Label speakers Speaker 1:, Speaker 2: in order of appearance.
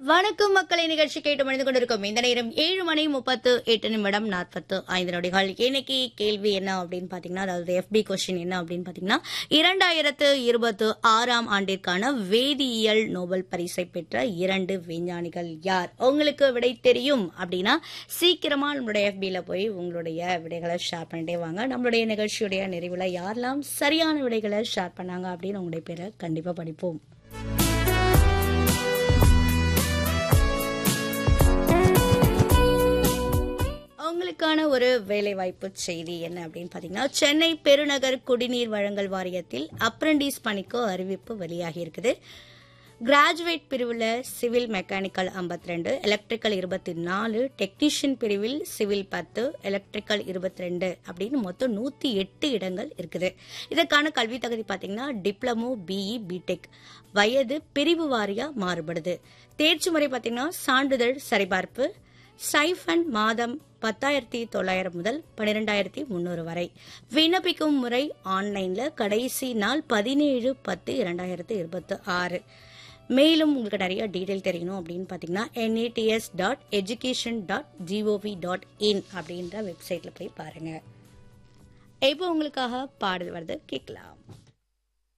Speaker 1: வணக்கம் மக்களை நிகழ்ச்சி கேட்டு மணிந்து கொண்டிருக்கும் இந்த நேரம் ஏழு மணி முப்பத்து எட்டு நிமிடம் நாற்பத்து ஐந்து நொடிகள் இன்னைக்கு கேள்வி என்ன அப்படின்னு பாத்தீங்கன்னா அதாவது எஃபி கொஸ்டின் என்ன அப்படின்னு பாத்தீங்கன்னா இரண்டாயிரத்து இருபத்து ஆறாம் ஆண்டிற்கான வேதியியல் நோபல் பரிசை பெற்ற இரண்டு விஞ்ஞானிகள் யார் உங்களுக்கு விடை தெரியும் அப்படின்னா சீக்கிரமா நம்மளுடைய எஃபில போய் உங்களுடைய விடைகளை ஷேர் பண்ணிட்டே வாங்க நம்மளுடைய நிகழ்ச்சியுடைய நிறைவுல யாரெல்லாம் சரியான விடைகளை ஷேர் பண்ணாங்க அப்படின்னு உங்களுடைய பேரை கண்டிப்பா படிப்போம் உங்களுக்கான ஒரு வேலைவாய்ப்பு செய்தி என்ன அப்படின்னு பார்த்தீங்கன்னா சென்னை பெருநகர் குடிநீர் வழங்கல் வாரியத்தில் அப்ரண்டிஸ் பணிக்கு அறிவிப்பு வெளியாகி இருக்குது கிராஜுவேட் பிரிவில் சிவில் மெக்கானிக்கல் 52 ரெண்டு எலக்ட்ரிக்கல் இருபத்தி நாலு டெக்னீஷியன் பிரிவில் சிவில் பத்து எலக்ட்ரிக்கல் இருபத்தி ரெண்டு அப்படின்னு மொத்தம் நூற்றி எட்டு இடங்கள் இருக்குது இதற்கான கல்வி தகுதி பார்த்தீங்கன்னா டிப்ளமோ பிஇ பிடெக் வயது பிரிவு வாரியாக மாறுபடுது தேர்ச்சி முறை பார்த்தீங்கன்னா சான்றிதழ் சரிபார்ப்பு ஸ்டைஃபன் மாதம் பத்தாயிரத்தி தொள்ளாயிரம் முதல் பன்னிரெண்டாயிரத்தி முந்நூறு வரை விண்ணப்பிக்கும் முறை ஆன்லைன்ல கடைசி நாள் பதினேழு பத்து இரண்டாயிரத்தி இருபத்தி ஆறு மேலும் உங்களுக்கு நிறைய டீட்டெயில் தெரியணும் அப்படின்னு பார்த்தீங்கன்னா NATS dot education dot gov dot in அப்படின்ற வெப்சைட்டில் போய் பாருங்க இப்போ உங்களுக்காக பாடல் வருது கேட்கலாம்